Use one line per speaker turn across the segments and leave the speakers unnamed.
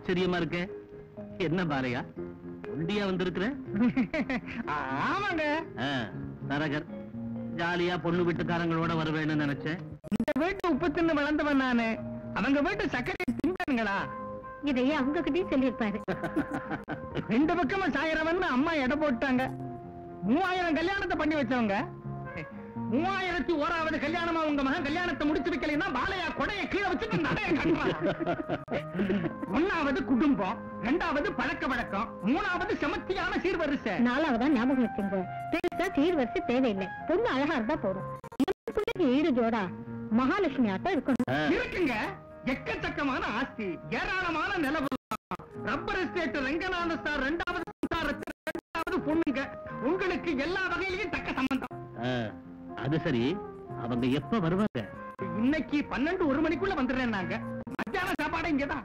ஆச்சரியமா இருக்க என்ன பாலையா ஒண்டியா வந்திருக்கிற
ஆமாங்க
ஆ, தரகர் ஜாலியா பொண்ணு வீட்டுக்காரங்களோட வருவேன்னு நினைச்சேன்
இந்த வீட்டு உப்பு தின்னு வளர்ந்தவன் நானு அவங்க வீட்டு சர்க்கரை தின்பானுங்களா
இதையே அவங்க கிட்டயும் சொல்லியிருப்பாரு
ரெண்டு பக்கமும் சாயிரவன் அம்மா எடை போட்டாங்க மூவாயிரம் கல்யாணத்தை பண்ணி வச்சவங்க மூவாயிரத்தி ஓராவது கல்யாணமா உங்க மகன் கல்யாணத்தை முடிச்சு வைக்கலைன்னா பாலையா கொடைய கீழே வச்சுட்டு நடைய கட்டுறான் ஒன்னாவது குடும்பம் ரெண்டாவது பழக்க வழக்கம் மூணாவது செமத்தியான சீர்வரிசை
நாலாவதா ஞாபகம் வச்சுங்க பெருசா சீர்வரிசை தேவையில்லை பொண்ணு அழகா இருந்தா போதும் நம்ம பிள்ளைக்கு ஈடு ஜோடா மகாலட்சுமி ஆட்டம் இருக்கணும்
ஆ,
இருக்குங்க எக்கச்சக்கமான ஆஸ்தி ஏராளமான நிலவு ரப்பர் எஸ்டேட் ரெங்கநாத சார் ரெண்டாவது சம்சாரத்தில் ரெண்டாவது பொண்ணுங்க உங்களுக்கு எல்லா வகையிலையும் தக்க சம்பந்தம்
ஆ, அது சரி அவங்க எப்ப வருவாங்க
இன்னைக்கு பன்னெண்டு ஒரு மணிக்குள்ள வந்துடுறேன் நாங்க மத்தியான சாப்பாடு இங்கதான்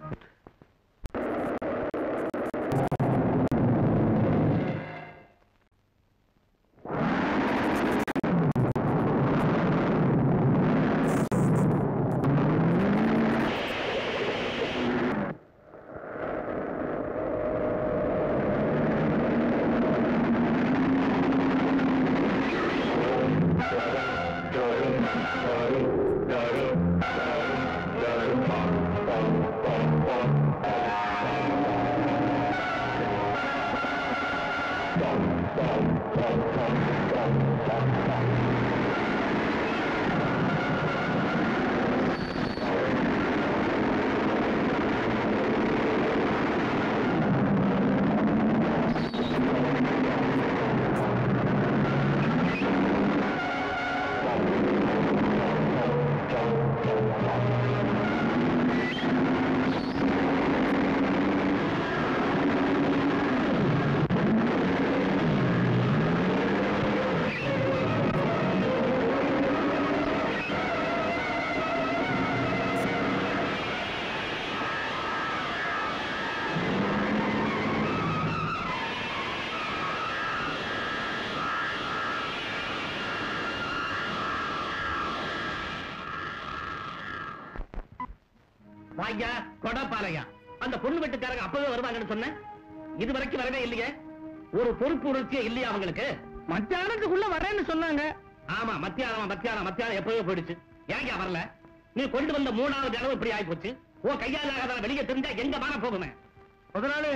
வாய்யா கொடப்பாலையா அந்த பொண்ணு வீட்டுக்காரங்க அப்பவே வருவாங்கன்னு சொன்னேன் இது வரைக்கும் வரவே இல்லையே ஒரு பொறுப்பு உணர்ச்சியே இல்லையா அவங்களுக்கு
மத்தியானத்துக்குள்ள வரேன்னு சொன்னாங்க
ஆமா மத்தியானம் மத்தியானம் மத்தியானம் எப்பவே போயிடுச்சு ஏங்க வரல நீ கொண்டு வந்த மூணாவது அளவு இப்படி ஆயி போச்சு ஓ கையால் ஆகாத வெளியே தெரிஞ்சா எங்க மான போகுமே
முதலாளி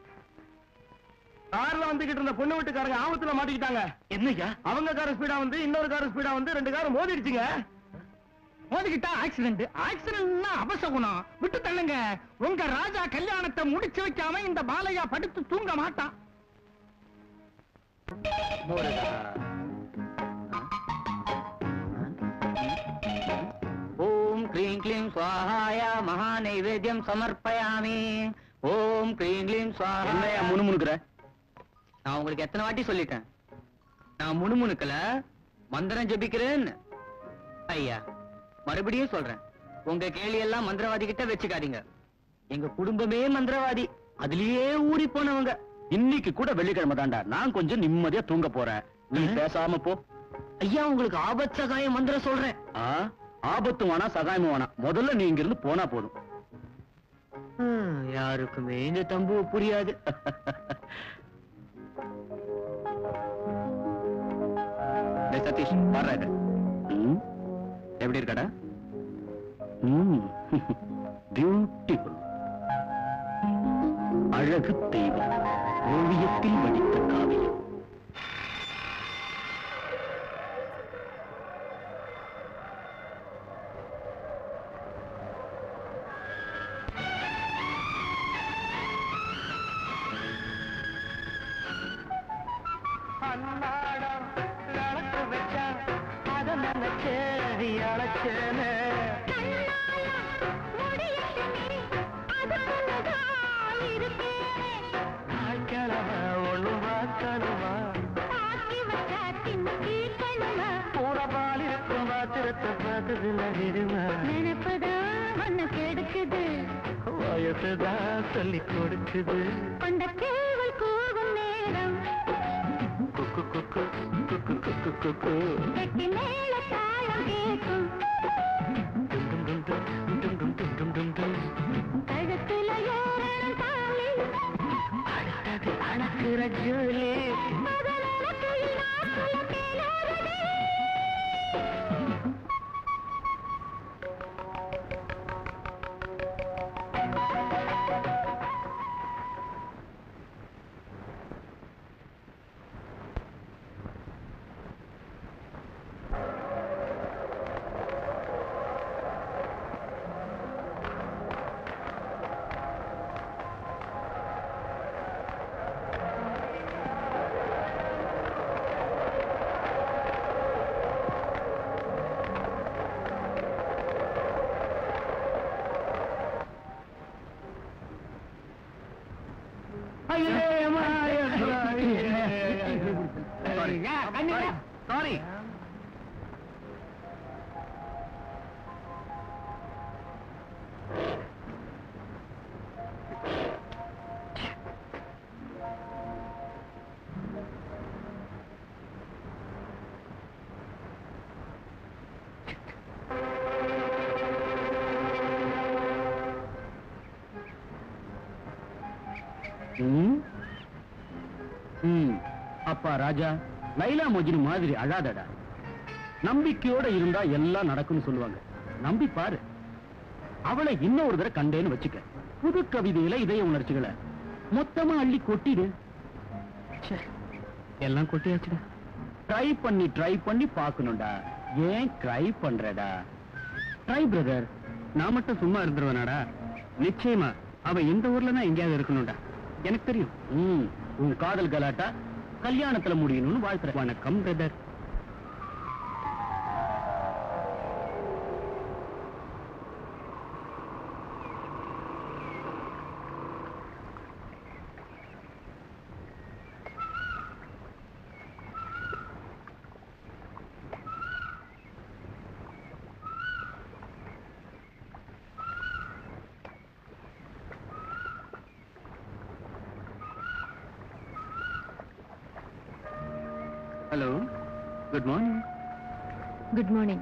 கார்ல வந்துகிட்டு இருந்த பொண்ணு வீட்டுக்காரங்க ஆபத்துல மாட்டிக்கிட்டாங்க
என்னய்யா
அவங்க கார் ஸ்பீடா வந்து இன்னொரு கார் ஸ்பீடா வந்து ரெண்டு காரும் மோதிடுச்சுங்க மோதிக்கிட்டா ஆக்சிடென்ட் ஆக்சிடென்ட்னா அபசகுணம் விட்டு தள்ளுங்க உங்க ராஜா கல்யாணத்தை முடிச்சு வைக்காம இந்த பாலையா படுத்து தூங்க மாட்டான்
ஓம் க்ரீம் க்ளீம் சுவாஹாய மகா நைவேத்தியம் சமர்ப்பயாமி ஓம் க்ரீம் க்ளீம் சுவாஹா
என்னையா முணுமுணுக்கிற
நான் உங்களுக்கு எத்தனை வாட்டி சொல்லிட்டேன் நான் முணுமுணுக்கல மந்திரம் ஜெபிக்கிறேன்னு ஐயா மறுபடியும் சொல்றேன் உங்க கேலி எல்லாம் மந்திரவாதி கிட்ட வச்சுக்காதீங்க எங்க குடும்பமே மந்திரவாதி அதுலயே ஊறி போனவங்க
இன்னைக்கு கூட வெள்ளிக்கிழமை தாண்டா நான் கொஞ்சம் நிம்மதியா தூங்க போறேன் நீ
ஆ?
பேசாம போ
ஐயா உங்களுக்கு ஆபத் சகாய மந்திரம் சொல்றேன்
ஆ, ஆபத்தும் வேணாம் சகாயமும் வேணாம் முதல்ல நீ இங்க இருந்து போனா போதும்
ஹம், யாருக்குமே இந்த தம்பு புரியாது
டேய் சதீஷ் பாடுறாரு எப்படி இருக்கடா ம் பியூட்டிஃபுல் அழகு தெய்வம் ஓவியத்தில் வடித்த காவியம்
அன்னாடம் விளக்கு வச்சா அத நினைச்சு அழைச்சேன்னு நாய்க்கிழமை ஒண்ணு பார்க்கணுமா பூரபால் இருக்கும் பாத்திரத்தை பார்த்ததுல விடுமா
கெடுக்குது
வயசுதான் சொல்லி கொடுக்குது
கொண்ட கேவல் கூகும் நேரம்
குக்கு குக்கு குக்கு குக்கு குக்கு
கெட்டி மேல தாளம் கேட்கும்
டும் டும் டும் டும் டும் டும் டும் டும் டும் டும்
கழுத்துல ஏறணும்
இருக்கிற ஜோலி
சாரி
ம்? ம். அப்பா ராஜா லைலா மோஜினி மாதிரி அழாதடா நம்பிக்கையோட இருந்தா எல்லாம் நடக்கும்னு சொல்லுவாங்க நம்பி பாரு அவளை இன்னொரு தடவை கண்டேன்னு வச்சுக்க புது கவிதையில இதய உணர்ச்சிகளை மொத்தமா அள்ளி கொட்டிடு ச்சே, எல்லாம் கொட்டியாச்சுடா ட்ரை பண்ணி ட்ரை பண்ணி பார்க்கணும்டா ஏன் ட்ரை பண்றடா ட்ரை பிரதர் நான் மட்டும் சும்மா இருந்துருவேனாடா நிச்சயமா அவ இந்த ஊர்ல தான் எங்கேயாவது இருக்கணும்டா எனக்கு தெரியும் ம் உன் காதல் கலாட்டா கல்யாணத்துல முடியணும்னு வாழ்த்துறேன் வணக்கம் brother hello good morning
good morning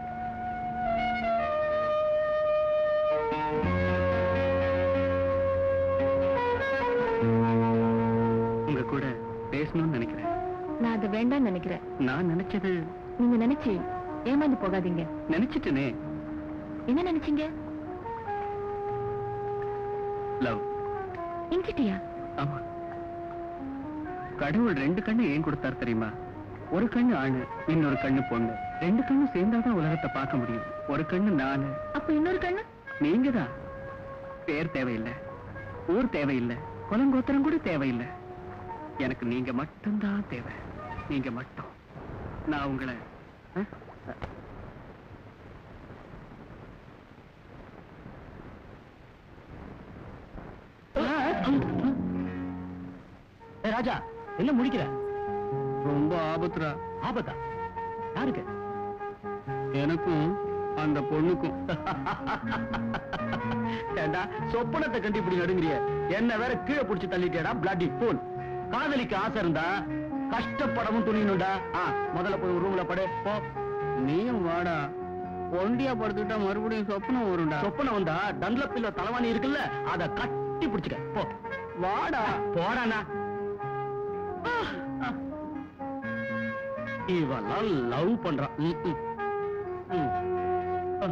உங்க கூட பேசணும்னு நினைக்கிறேன்
நான் அது வேண்டாம்னு நினைக்கிறேன்
நான் நினைச்சது
நீங்க நினைச்சு ஏமாந்து போகாதீங்க
நினைச்சிட்டனே
என்ன நினைச்சீங்க
லவ்
என்கிட்டயா
ஆமா கடவுள் ரெண்டு கண்ணு ஏன் கொடுத்தார் தெரியுமா ஒரு கண்ணு ஆணு இன்னொரு கண்ணு பொண்ணு ரெண்டு கண்ணு சேர்ந்தாதான் உலகத்தை பார்க்க முடியும் ஒரு கண்ணு நானு
அப்ப இன்னொரு கண்ணு
நீங்க தான் பேர் தேவையில்லை ஊர் தேவையில்லை குலங்கோத்திரம் கூட தேவையில்லை எனக்கு நீங்க மட்டும்தான் தேவை நீங்க மட்டும் நான் உங்களை அஹ்,
ஏய் ராஜா என்ன முடிக்கிற
ரொம்ப ஆபத்துரா
ஆபத்தா யாருக்கு
எனக்கும் அந்த பொண்ணுக்கும்
ஏண்டா சொப்பனத்தை கண்டு இப்படி நடுங்கிறிய என்ன வேற கீழே புடிச்சு தள்ளிட்டியடா பிளாட்டி போன் காதலிக்க ஆசை இருந்தா கஷ்டப்படவும் துணியணும்டா ஆ முதல்ல போய் ஒரு ரூம்ல படு போ
நீயும் வாடா ஒண்டியா படுத்துக்கிட்டா மறுபடியும் சொப்பனம் வரும்டா
சொப்பனம் வந்தா டன்லப்பில்ல தலைவாணி இருக்குல்ல அத கட்டி பிடிச்சுக்க போ
வாடா
போடானா இவெல்லாம் லவ் பண்றான் ம், ம். ம். ஆ.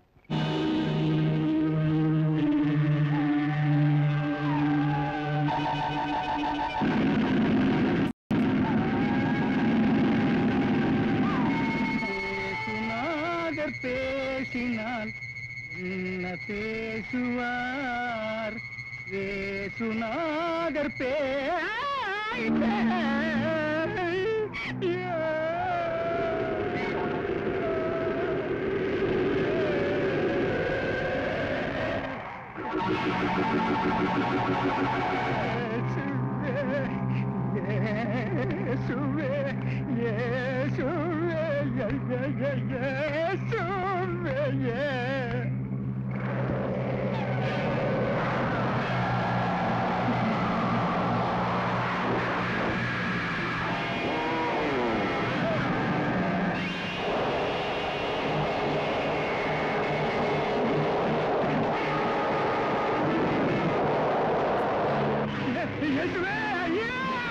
பேசுனாகர் பேசினால் என்ன பேசுவார் பேசுனாகர் பே இயேசுவே இயேசுவே இயேசுவே இயேசுவே இயேசுவே ஐயா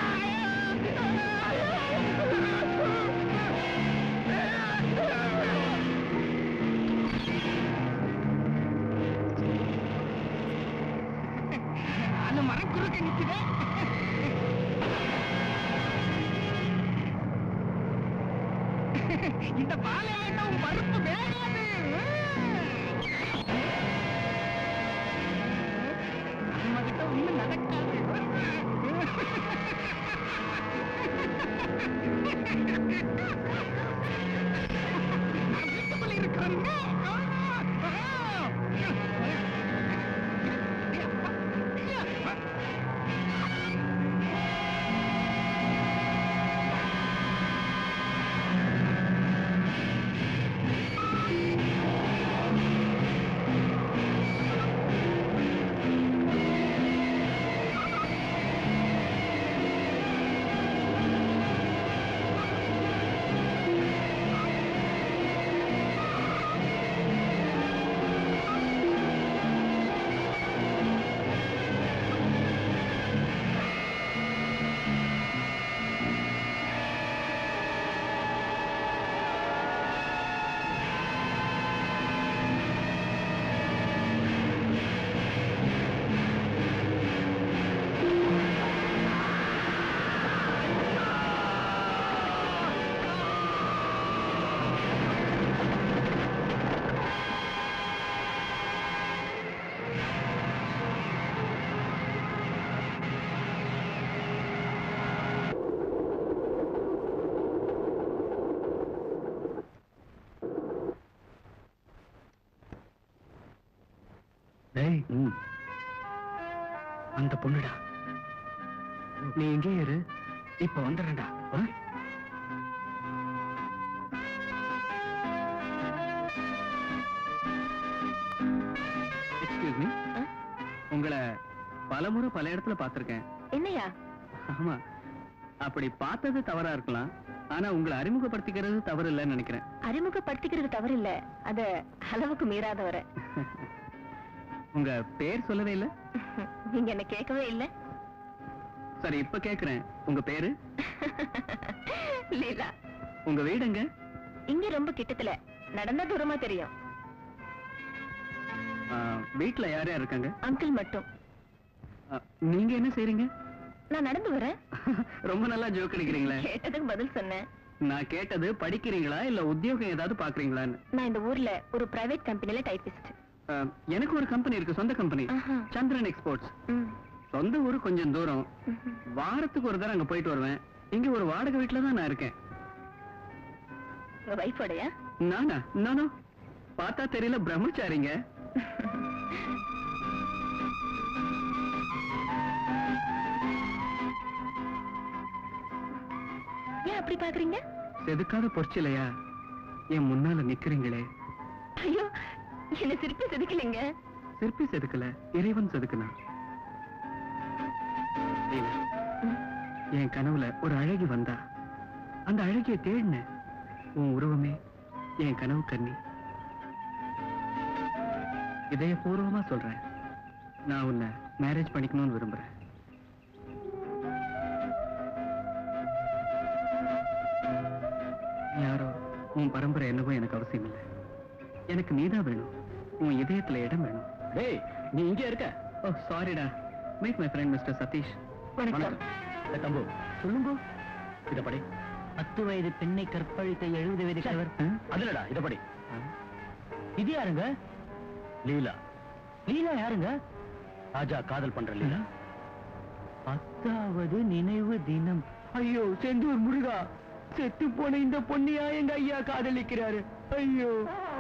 மாதிரி நிக்குது இந்த பாலையாட்டம் பருப்பு வேகாது நம்ம கிட்ட ஒண்ணும் நடக்காது வீட்டுக்குள்ள இருக்கிறோங்க
டேய் அந்த பொண்ணுடா நீ எங்கே இரு இப்ப வந்துடுறேன்டா ஆ? எக்ஸ்கியூஸ் மீ உங்களை பலமுறை பல இடத்துல பார்த்திருக்கேன்
என்னையா
ஆமா அப்படி பார்த்தது தவறா இருக்கலாம் ஆனா உங்களை அறிமுகப்படுத்திக்கிறது தவறு இல்லைன்னு நினைக்கிறேன்
அறிமுகப்படுத்திக்கிறது தவறு இல்ல அத அளவுக்கு மீறாதவர
உங்க பேர் சொல்லவே இல்ல
நீங்க என்ன கேட்கவே இல்ல
சரி இப்ப கேக்குறேன் உங்க பேரு
லீலா
உங்க வீடு எங்க
இங்க ரொம்ப கிட்டத்துல நடந்தா தூரமா தெரியும்
ஆ, வீட்ல யார் யார் இருக்காங்க
அங்கிள் மட்டும்
ஆ, நீங்க என்ன செய்றீங்க
நான் நடந்து வரேன்
ரொம்ப நல்லா ஜோக் அடிக்கிறீங்களே
கேட்டதுக்கு பதில் சொன்னேன்
நான் கேட்டது படிக்கிறீங்களா இல்ல உத்தியோகம் ஏதாவது பாக்குறீங்களான்னு
நான் இந்த ஊர்ல ஒரு பிரைவேட் கம்பெனில டைபிஸ்ட்
ஆ, எனக்கு ஒரு கம்பெனி இருக்கு சொந்த கம்பெனி சந்திரன் எக்ஸ்போர்ட்ஸ் சொந்த ஊரு கொஞ்சம் தூரம் வாரத்துக்கு ஒரு தடவை அங்க போயிட்டு வருவேன் இங்க ஒரு வாடகை வீட்டுல தான் நான் இருக்கேன்
உங்க வைஃபோடயா
நானா நானோ பார்த்தா தெரியல பிரம்மச்சாரிங்க
ஏன் அப்படி பாக்குறீங்க
செதுக்காத பொற்சிலையா என் முன்னால நிக்கிறீங்களே
ஐயோ என்ன சிரிப்பு செதுக்கலைங்க
சிற்பி செதுக்கல இறைவன் செதுக்குனா லீலா, என் கனவுல ஒரு அழகி வந்தா அந்த அழகிய தேடினேன் உன் உருவமே என் கனவு கண்ணி இதயபூர்வமா சொல்றேன் நான் உன்னை மேரேஜ் பண்ணிக்கணும்னு விரும்புறேன் யாரோ உன் பரம்பரை என்னவோ எனக்கு அவசியம் இல்லை எனக்கு நீதான் வேணும் உன் இதயத்துல இடம் வேணும் டேய் நீ இங்கே இருக்க ஓ சாரிடா meet my friend mister Satish
வணக்கம்
தம்பு சொல்லுங்க இத படி
பத்து வயது பெண்ணை கற்பழித்த எழுபது வயது கிழவர்
அதுலடா இத படி
இது யாருங்க
லீலா
லீலா யாருங்க
ராஜா காதல் பண்ற லீலா
பத்தாவது நினைவு தினம்
ஐயோ செந்தூர் முருகா செத்து போன இந்த பொண்ணியா எங்க ஐயா காதலிக்கிறாரு ஐயோ